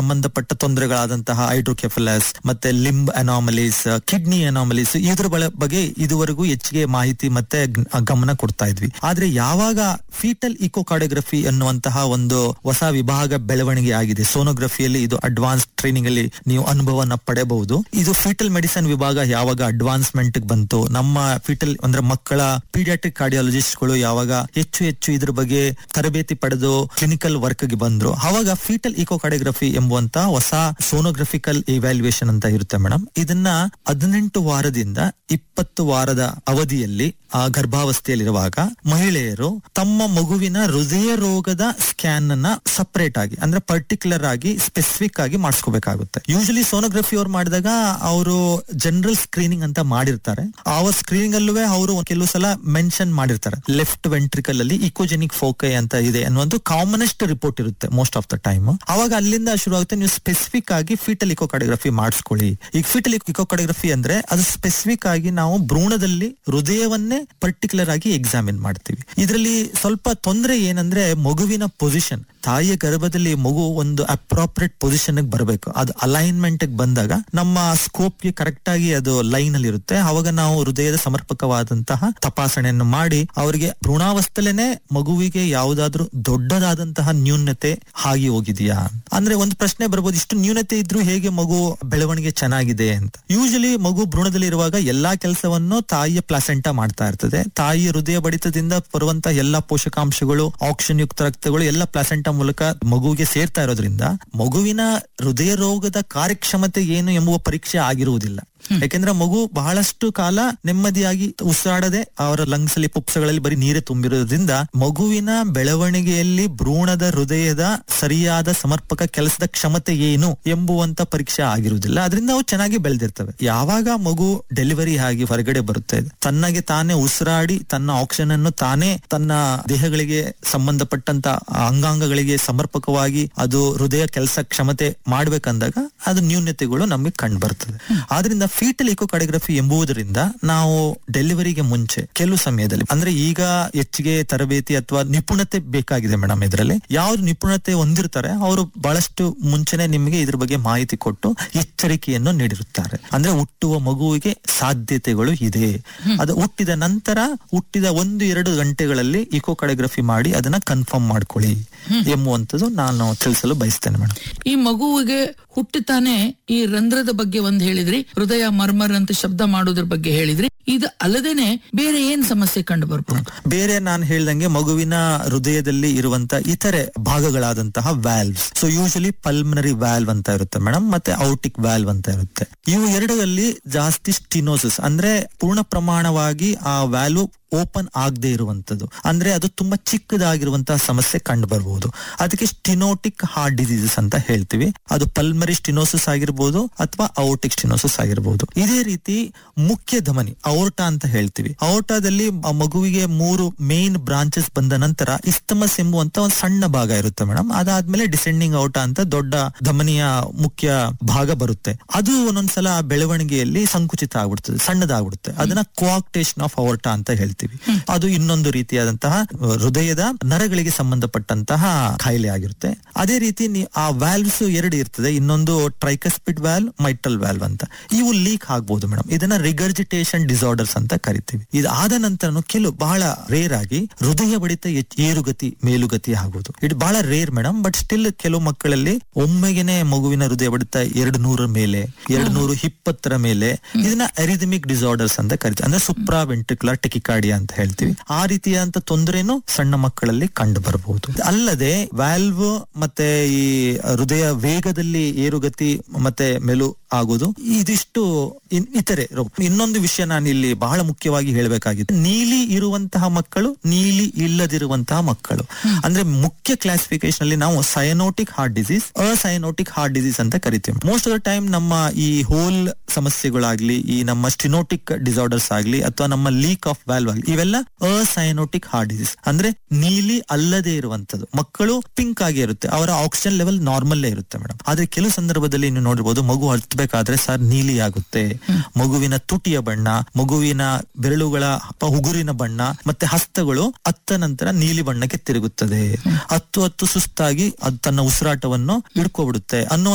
ಸಂಬಂಧಪಟ್ಟ ತೊಂದರೆಗಳಾದಂತಹ ಹೈಡ್ರೋಕೆಫಲಸ್ ಮತ್ತೆ limb anomalies kidney anomalies ಇದ್ರ ಬಳ- ಬಗ್ಗೆ ಇದುವರೆಗೂ ಹೆಚ್ಚಿಗೆ ಮಾಹಿತಿ ಮತ್ತೆ ಗ್- ಗಮನ ಕೊಡ್ತಾ ಇದ್ವಿ ಆದ್ರೆ ಯಾವಾಗ ಫೀಟಲ್ ಇಕೋಕಾರ್ಡಿಯೋಗ್ರಫಿ ಅನ್ನುವಂತಹ ಒಂದು ಹೊಸ ವಿಭಾಗ ಬೆಳವಣಿಗೆ ಆಗಿದೆ ಸೋನೋಗ್ರಫಿಯಲ್ಲಿ ಇದು ಅಡ್ವಾನ್ಸ್ ಟ್ರೈನಿಂಗ್ ಅಲ್ಲಿ ನೀವು ಅನುಭವನ ಪಡೆಯಬಹುದು ಇದು ಫೀಟಲ್ ಮೆಡಿಸಿನ್ ವಿಭಾಗ ಯಾವಾಗ ಅಡ್ವಾನ್ಸ್ಮೆಂಟ್ ಬಂತು ನಮ್ಮ ಫೀಟಲ್ ಅಂದ್ರೆ ಮಕ್ಕಳ ಪೀಡಿಯಾಟ್ರಿಕ್ ಕಾರ್ಡಿಯಾಲಜಿಸ್ಟ್ ಗಳು ಯಾವಾಗ ಹೆಚ್ಚು ಹೆಚ್ಚು ಇದ್ರ ಬಗ್ಗೆ ತರಬೇತಿ ಪಡೆದು ಕ್ಲಿನಿಕಲ್ ವರ್ಕ್ ಗೆ ಬಂದ್ರು ಅವಾಗ ಫೀಟಲ್ ಇಕೋಕಾರ್ಡಿಯೋಗ್ರಫಿ ಎಂಬುವಂತ ಹೊಸ ಸೋನೋಗ್ರಫಿಕಲ್ ಇವ್ಯಾಲ್ಯೂಯೇಷನ್ ಅಂತ ಇರುತ್ತೆ ಮೇಡಮ್ ಇದನ್ನ ಹದಿನೆಂಟು ವಾರದಿಂದ ಇಪ್ಪತ್ತು ವಾರದ ಅವಧಿಯಲ್ಲಿ ಆ ಗರ್ಭಾವಸ್ಥೆಯಲ್ಲಿರುವಾಗ ಮಹಿಳೆಯರು ತಮ್ಮ ಮಗುವಿನ ಹೃದಯ ರೋಗದ ಸ್ಕ್ಯಾನ್ ಅನ್ನ ಸಪರೇಟ್ ಆಗಿ ಅಂದ್ರೆ ಪರ್ಟಿಕ್ಯುಲರ್ ಆಗಿ ಸ್ಪೆಸಿಫಿಕ್ ಆಗಿ ಮಾಡಿಸ್ಕೋಬೇಕಾಗುತ್ತೆ ಯೂಶಲಿ ಸೋನೋಗ್ರಫಿ ಅವ್ರು ಮಾಡಿದಾಗ ಅವರು ಜನರಲ್ ಸ್ಕ್ರೀನಿಂಗ್ ಅಂತ ಮಾಡಿರ್ತಾರೆ ಆ ಸ್ಕ್ರೀನಿಂಗ್ ಅಲ್ಲೂ ಅವರು ಕೆಲವು ಸಲ ಮೆನ್ಷನ್ ಮಾಡಿರ್ತಾರೆ ಲೆಫ್ಟ್ ವೆಂಟ್ರಿಕಲ್ ಅಲ್ಲಿ ಇಕೋಜೆನಿಕ್ ಫೋಕೈ ಅಂತ ಇದೆ ಅನ್ನುವಂತ ಕಾಮನೆಸ್ಟ್ ರಿಪೋರ್ಟ್ ಇರುತ್ತೆ ಮೋಸ್ಟ್ ಆಫ್ ದ ಟೈಮ್ ಅವಾಗ ಅಲ್ಲಿಂದ ಶುರು ಆಗುತ್ತೆ ನೀವು ಸ್ಪೆಸಿಫಿಕ್ ಆಗಿ ಫೀಟಲ್ ಇಕೋಕಾರ್ಡಿಯೋಗ್ರಫಿ ಮಾಡಿಸ್ಕೊಳ್ಳಿ ಈಗ ಫೀಟಲ್ ಇಕೋಕಾರ್ಡಿಯೋಗ್ರಫಿ ಅಂದ್ರೆ ಅದು ಸ್ಪೆಸಿಫಿಕ್ ಆಗಿ ನಾವು ಭ್ರೂಣದಲ್ಲಿ ಹೃದಯವನ್ನೇ ಪರ್ಟಿಕ್ಯುಲರ್ ಆಗಿ ಎಕ್ಸಾಮಿನ್ ಮಾಡ್ತೀವಿ ಇದರಲ್ಲಿ ಸ್ವಲ್ಪ ತೊಂದರೆ ಏನಂದ್ರೆ ಮಗುವಿನ ಪೊಸಿಷನ್ ತಾಯಿಯ ಗರ್ಭದಲ್ಲಿ ಮಗು ಒಂದು ಅಪ್ರಾಪ್ರಿಯೇಟ್ ಪೊಸಿಷನ್ ಬರಬೇಕು ಅದು ಅಲೈನ್ಮೆಂಟ್ ಬಂದಾಗ ನಮ್ಮ ಸ್ಕೋಪ್ ಗೆ ಕರೆಕ್ಟ್ ಆಗಿ ಅದು ಲೈನ್ ಅಲ್ಲಿ ಇರುತ್ತೆ ಅವಾಗ ನಾವು ಹೃದಯದ ಸಮರ್ಪಕವಾದಂತಹ ತಪಾಸಣೆಯನ್ನು ಮಾಡಿ ಅವರಿಗೆ ಭ್ರೂಣಾವಸ್ಥೆಲೇನೆ ಮಗುವಿಗೆ ಯಾವುದಾದ್ರೂ ದೊಡ್ಡದಾದಂತಹ ನ್ಯೂನತೆ ಆಗಿ ಹೋಗಿದೆಯಾ ಅಂದ್ರೆ ಒಂದು ಪ್ರಶ್ನೆ ಬರ್ಬೋದು ಇಷ್ಟು ನ್ಯೂನತೆ ಇದ್ರೂ ಹೇಗೆ ಮಗು ಬೆಳವಣಿಗೆ ಚೆನ್ನಾಗಿದೆ ಅಂತ ಯೂಶಲಿ ಮಗು ಭ್ರೂಣದಲ್ಲಿ ಇರುವಾಗ ಎಲ್ಲಾ ಕೆಲಸವನ್ನು ತಾಯಿಯ ಪ್ಲಾಸೆಂಟಾ ಮಾಡ್ತಾ ಇರ್ತದೆ ತಾಯಿಯ ಹೃದಯ ಬಡಿತದಿಂದ ಬರುವಂತ ಎಲ್ಲಾ ಪೋಷಕಾಂಶಗಳು ಆಕ್ಸಿಜನ್ ಯುಕ್ತ ರಕ್ತಗಳು ಎಲ್ಲ ಪ್ಲಾಸೆಂಟಾ ಮೂಲಕ ಮಗುವಿಗೆ ಸೇರ್ತಾ ಇರೋದ್ರಿಂದ ಮಗುವಿನ ಹೃದಯ ರೋಗದ ಕಾರ್ಯಕ್ಷಮತೆ ಏನು ಎಂಬುವ ಪರೀಕ್ಷೆ ಆಗಿರುವುದಿಲ್ಲ ಯಾಕೆಂದ್ರೆ ಮಗು ಬಹಳಷ್ಟು ಕಾಲ ನೆಮ್ಮದಿಯಾಗಿ ಉಸಿರಾಡದೆ ಅವರ ಲಂಗ್ಸ್ ಅಲ್ಲಿ ಪುಪ್ಸಗಳಲ್ಲಿ ಬರೀ ನೀರೇ ತುಂಬಿರೋದ್ರಿಂದ ಮಗುವಿನ ಬೆಳವಣಿಗೆಯಲ್ಲಿ ಭ್ರೂಣದ ಹೃದಯದ ಸರಿಯಾದ ಸಮರ್ಪಕ ಕೆಲಸದ ಕ್ಷಮತೆ ಏನು ಎಂಬುವಂತ ಪರೀಕ್ಷೆ ಆಗಿರುವುದಿಲ್ಲ ಅದರಿಂದ ಅವು ಚೆನ್ನಾಗಿ ಬೆಳೆದಿರ್ತವೆ ಯಾವಾಗ ಮಗು ಡೆಲಿವರಿ ಆಗಿ ಹೊರಗಡೆ ಬರುತ್ತೆ ತನ್ನಗೆ ತಾನೇ ಉಸಿರಾಡಿ ತನ್ನ ಆಕ್ಸಿಜನ್ ಅನ್ನು ತಾನೇ ತನ್ನ ದೇಹಗಳಿಗೆ ಸಂಬಂಧಪಟ್ಟಂತ ಅಂಗಾಂಗಗಳಿಗೆ ಸಮರ್ಪಕವಾಗಿ ಅದು ಹೃದಯ ಕೆಲಸ ಕ್ಷಮತೆ ಮಾಡ್ಬೇಕಂದಾಗ ಅದು ನ್ಯೂನ್ಯತೆಗಳು ನಮಗೆ ಕಂಡು ಬರ್ತದೆ ಆದ್ರಿಂದ ಫೀಟಲ್ ಇಕೋಕಾರ್ಡಿಯೋಗ್ರಫಿ ಎಂಬುದರಿಂದ ನಾವು ಡೆಲಿವರಿಗೆ ಮುಂಚೆ ಕೆಲವು ಸಮಯದಲ್ಲಿ ಅಂದ್ರೆ ಈಗ ಹೆಚ್ಚಿಗೆ ತರಬೇತಿ ಅಥವಾ ನಿಪುಣತೆ ಬೇಕಾಗಿದೆ ಮೇಡಮ್ ಇದರಲ್ಲಿ ಯಾವ್ದು ನಿಪುಣತೆ ಹೊಂದಿರ್ತಾರೆ ಅವರು ಬಹಳಷ್ಟು ಮುಂಚೆನೆ ನಿಮಗೆ ಇದ್ರ ಬಗ್ಗೆ ಮಾಹಿತಿ ಕೊಟ್ಟು ಎಚ್ಚರಿಕೆಯನ್ನು ನೀಡಿರುತ್ತಾರೆ ಅಂದ್ರೆ ಹುಟ್ಟುವ ಮಗುವಿಗೆ ಸಾಧ್ಯತೆಗಳು ಇದೆ ಅದು ಹುಟ್ಟಿದ ನಂತರ ಹುಟ್ಟಿದ ಒಂದು ಎರಡು ಗಂಟೆಗಳಲ್ಲಿ ಇಕೋಕಾರ್ಡಿಯೋಗ್ರಫಿ ಮಾಡಿ ಅದನ್ನ ಕನ್ಫರ್ಮ್ ಮಾಡ್ಕೊಳ್ಳಿ ಎಂಬುವಂತದ್ದು ನಾನು ತಿಳಿಸಲು ಬಯಸ್ತೇನೆ ಮೇಡಮ್ ಈ ಮಗುವಿಗೆ ಹುಟ್ಟುತ್ತಾನೆ ಈ ರಂಧ್ರದ ಬಗ್ಗೆ ಒಂದ್ ಹೇಳಿದ್ರಿ ಹೃದಯ ಮರ್ಮರ್ ಅಂತ ಶಬ್ದ ಮಾಡೋದ್ರ ಬಗ್ಗೆ ಹೇಳಿದ್ರಿ ಇದು ಅಲ್ಲದೇನೆ ಬೇರೆ ಏನ್ ಸಮಸ್ಯೆ ಕಂಡು ಬರ್ಬೋದು ಬೇರೆ ನಾನು ಹೇಳ್ದಂಗೆ ಮಗುವಿನ ಹೃದಯದಲ್ಲಿ ಇರುವಂತ ಇತರೆ ಭಾಗಗಳಾದಂತಹ valves so usually pulmonary valve ಅಂತ ಇರುತ್ತೆ ಮೇಡಮ್ ಮತ್ತೆ ಔಟಿಕ್ ವ್ಯಾಲ್ವ್ ಅಂತ ಇರುತ್ತೆ ಇವು ಎರಡರಲ್ಲಿ ಜಾಸ್ತಿ ಸ್ಟಿನೋಸಿಸ್ ಅಂದ್ರೆ ಪೂರ್ಣ ಪ್ರಮಾಣವಾಗಿ ಆ ವ್ಯಾಲ್ವ್ ಓಪನ್ ಆಗದೆ ಇರುವಂತದ್ದು ಅಂದ್ರೆ ಅದು ತುಂಬಾ ಚಿಕ್ಕದಾಗಿರುವಂತಹ ಸಮಸ್ಯೆ ಕಂಡು ಬರಬಹುದು ಅದಕ್ಕೆ ಸ್ಟಿನೋಟಿಕ್ ಹಾರ್ಟ್ ಡಿಸೀಸಸ್ ಅಂತ ಹೇಳ್ತೀವಿ ಅದು ಪಲ್ಮರಿ ಸ್ಟಿನೋಸಿಸ್ ಆಗಿರ್ಬೋದು ಅಥವಾ ಔಟಿಕ್ ಸ್ಟಿನೋಸಿಸ್ ಆಗಿರ್ಬೋದು ಇದೇ ರೀತಿ ಮುಖ್ಯ ಧಮನಿ ಔರ್ಟ ಅಂತ ಹೇಳ್ತೀವಿ ಔರ್ಟಾದಲ್ಲಿ ಆ ಮಗುವಿಗೆ ಮೂರು ಮೇನ್ ಬ್ರಾಂಚಸ್ ಬಂದ ನಂತರ ಇಸ್ತಮಸ್ ಎಂಬುವಂತ ಒಂದು ಸಣ್ಣ ಭಾಗ ಇರುತ್ತೆ ಮೇಡಮ್ ಅದಾದ್ಮೇಲೆ ಡಿಸೆಂಡಿಂಗ್ ಔಟ ಅಂತ ದೊಡ್ಡ ಧಮನಿಯ ಮುಖ್ಯ ಭಾಗ ಬರುತ್ತೆ ಅದು ಒಂದೊಂದ್ಸಲ ಬೆಳವಣಿಗೆಯಲ್ಲಿ ಸಂಕುಚಿತ ಆಗ್ಬಿಡ್ತದೆ ಸಣ್ಣದಾಗ್ಬಿಡುತ್ತೆ ಅದನ್ನ ಕೋಆಕ್ಟೇಷನ್ ಆಫ್ ಔರ್ಟ ಅಂತ ಹೇಳ್ತೀವಿ ಅದು ಇನ್ನೊಂದು ರೀತಿಯಾದಂತಹ ಹೃದಯದ ನರಗಳಿಗೆ ಸಂಬಂಧಪಟ್ಟಂತಹ ಕಾಯಿಲೆ ಆಗಿರುತ್ತೆ ಅದೇ ರೀತಿ ನೀ- ಆ ವ್ಯಾಲ್ವ್ಸ್ ಎರಡು ಇರ್ತದೆ ಇನ್ನೊಂದು ಟ್ರೈಕಸ್ಪಿಡ್ ವ್ಯಾಲ್ವ್ ಮೈಟಲ್ ವ್ಯಾಲ್ವ್ ಅಂತ ಇವು ಲೀಕ್ ಆಗ್ಬಹುದು ಮೇಡಮ್ ಇದನ್ನ ರಿಗರ್ಜಿಟೇಷನ್ ಡಿಸಾರ್ಡರ್ಸ್ ಅಂತ ಕರಿತೀವಿ ಇದು ಆದ ನಂತರ ಕೆಲವು ಬಹಳ ರೇರ್ ಆಗಿ ಹೃದಯ ಬಡಿತ ಹೆಚ್ಚ್- ಏರುಗತಿ ಮೇಲುಗತಿ ಆಗುವುದು ಇದು ಬಹಳ ರೇರ್ ಮೇಡಮ್ ಬಟ್ ಸ್ಟಿಲ್ ಕೆಲವು ಮಕ್ಕಳಲ್ಲಿ ಒಮ್ಮೆಗೆನೆ ಮಗುವಿನ ಹೃದಯ ಬಡಿತ ಎರಡು ನೂರ ಮೇಲೆ ಎರಡು ನೂರ ಇಪ್ಪತ್ತರ ಮೇಲೆ ಇದನ್ನ ಅರಿದಮಿಕ್ ಡಿಸಾರ್ಡರ್ಸ್ ಅಂತ ಕರಿತೀವಿ ಅಂದ್ರೆ ಸುಪ್ರಾ ವೆಂಟ್ರಿಕ್ಯುಲರ್ ಟೆಕಿಕಾರ್ಡಿಯಾ ಅಂತ ಹೇಳ್ತೀವಿ ಆ ರೀತಿಯಾದಂತ ತೊಂದರೆನೂ ಸಣ್ಣ ಮಕ್ಕಳಲ್ಲಿ ಕಂಡು ಬರಬಹುದು ಅಲ್ಲದೆ ವ್ಯಾಲ್ವ್ ಮತ್ತೆ ಈ ಹೃದಯ ವೇಗದಲ್ಲಿ ಏರುಗತಿ ಮತ್ತೆ ಮೆಲು ಆಗೋದು ಇದಿಷ್ಟು ಇನ್- ಇತರೆ ರೋಗ ಇನ್ನೊಂದು ವಿಷಯ ನಾನು ಇಲ್ಲಿ ಬಹಳ ಮುಖ್ಯವಾಗಿ ಹೇಳಬೇಕಾಗಿತ್ತು ನೀಲಿ ಇರುವಂತಹ ಮಕ್ಕಳು ನೀಲಿ ಇಲ್ಲದಿರುವಂತಹ ಮಕ್ಕಳು ಅಂದ್ರೆ ಮುಖ್ಯ ಕ್ಲಾಸಿಫಿಕೇಶನ್ ಅಲ್ಲಿ ನಾವು cyanotic heart disease acyanotic heart disease ಅಂತ ಕರಿತೀವಿ ಮೋಸ್ಟ್ ಆಫ್ ದ ಟೈಮ್ ನಮ್ಮ ಈ ಹೋಲ್ ಸಮಸ್ಯೆಗಳಾಗ್ಲಿ ಈ ನಮ್ಮ ಸ್ಟಿನೋಟಿಕ್ ಡಿಸಾರ್ಡರ್ಸ್ ಆಗ್ಲಿ ಅಥವಾ ನಮ್ಮ ಲೀಕ್ ಆಫ್ ವ್ಯಾಲ್ವ್ ಆಗ್ಲಿ ಇವೆಲ್ಲ ಅಸಯನೋಟಿಕ್ ಹಾರ್ಟ್ ಡಿಸೀಸ್ ಅಂದ್ರೆ ನೀಲಿ ಅಲ್ಲದೆ ಇರುವಂತದ್ದು ಮಕ್ಕಳು ಪಿಂಕ್ ಆಗಿ ಇರುತ್ತೆ ಅವರ ಆಕ್ಸಿಜನ್ ಲೆವೆಲ್ ನಾರ್ಮಲ್ ಇರುತ್ತೆ ಮೇಡಮ್ ಆದ್ರೆ ಕೆಲವು ಸಂದರ್ಭದಲ್ಲಿ ನೀವು ನೋಡಿರ್ಬೋದು ಮಗು ಹತ್ಬೇಕಾದ್ರೆ ಸರ್ ನೀಲಿ ಆಗುತ್ತೆ ಮಗುವಿನ ತುಟಿಯ ಬಣ್ಣ ಮಗುವಿನ ಬೆರಳುಗಳ ಪ- ಉಗುರಿನ ಬಣ್ಣ ಮತ್ತೆ ಹಸ್ತಗಳು ಅತ್ತ ನಂತರ ನೀಲಿ ಬಣ್ಣಕ್ಕೆ ತಿರುಗುತ್ತದೆ ಹತ್ತು ಹತ್ತು ಸುಸ್ತಾಗಿ ಅದು ತನ್ನ ಉಸಿರಾಟವನ್ನು ಹಿಡ್ಕೊಬಿಡುತ್ತೆ ಅನ್ನೋ